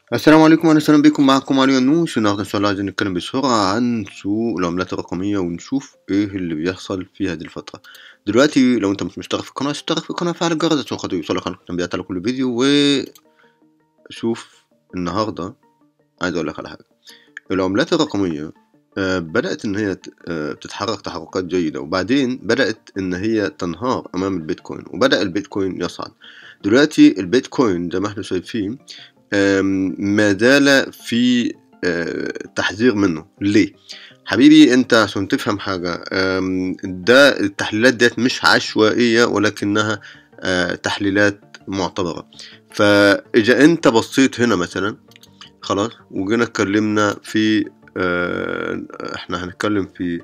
السلام عليكم واهلا وسهلا بكم معكم علي النوش النهارده ان شاء الله عايزين نتكلم بسرعه عن سوق العملات الرقميه ونشوف ايه اللي بيحصل في هذه الفتره دلوقتي لو انت مش مشترك في القناه اشترك في القناه فعل الجرس عشان خاطر يوصلك تنبيهات على كل فيديو وشوف النهارده عايز اقول لك على حاجه العملات الرقميه آه، بدأت إن هي آه، تتحرك تحركات جيدة وبعدين بدأت إن هي تنهار أمام البيتكوين وبدأ البيتكوين يصعد دلوقتي البيتكوين زي ما احنا شايفين ما زال في آه، تحذير منه ليه حبيبي انت عشان تفهم حاجة ده التحليلات ديت مش عشوائية ولكنها آه، تحليلات معتبرة فإذا انت بصيت هنا مثلا خلاص وجينا اتكلمنا في آه، احنا هنتكلم في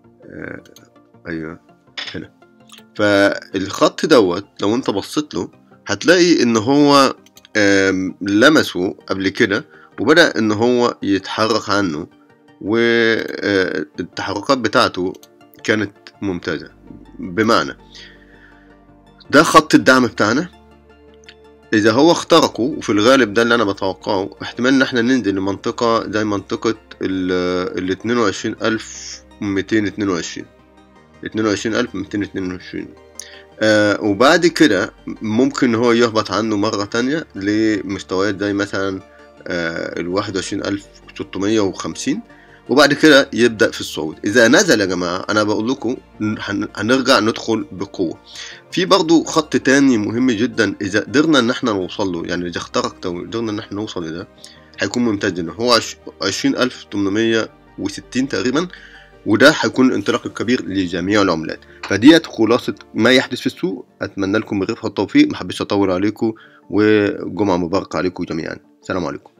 ايوه هنا فالخط دوت لو انت بصيت له هتلاقي ان هو لمسه قبل كده وبدأ إن هو يتحرك عنه والتحركات بتاعته كانت ممتازة بمعنى ده خط الدعم بتاعنا إذا هو اخترقه وفي الغالب ده اللي أنا بتوقعه احتمال إن احنا ننزل لمنطقة زي منطقة ال اتنين وعشرين ألف ميتين اتنين وعشرين اتنين وعشرين ألف ميتين اتنين وعشرين آه وبعد كده ممكن هو يهبط عنه مرة تانية لمستويات زي مثلا آه الواحد وعشرين ألف ستمية وخمسين وبعد كده يبدأ في الصعود إذا نزل يا جماعة أنا بقول لكم هنرجع ندخل بقوة في برضو خط تاني مهم جدا إذا قدرنا إن احنا نوصل له يعني إذا اخترقت وقدرنا إن احنا نوصل لده هيكون ممتاز جدا هو عشرين ألف تمنمية وستين تقريبا وده هيكون الانطلاق الكبير لجميع العملات فديت خلاصة ما يحدث في السوق أتمنى لكم الرفق والتوفيق محبش أطول عليكم وجمعة مباركة عليكم جميعا سلام عليكم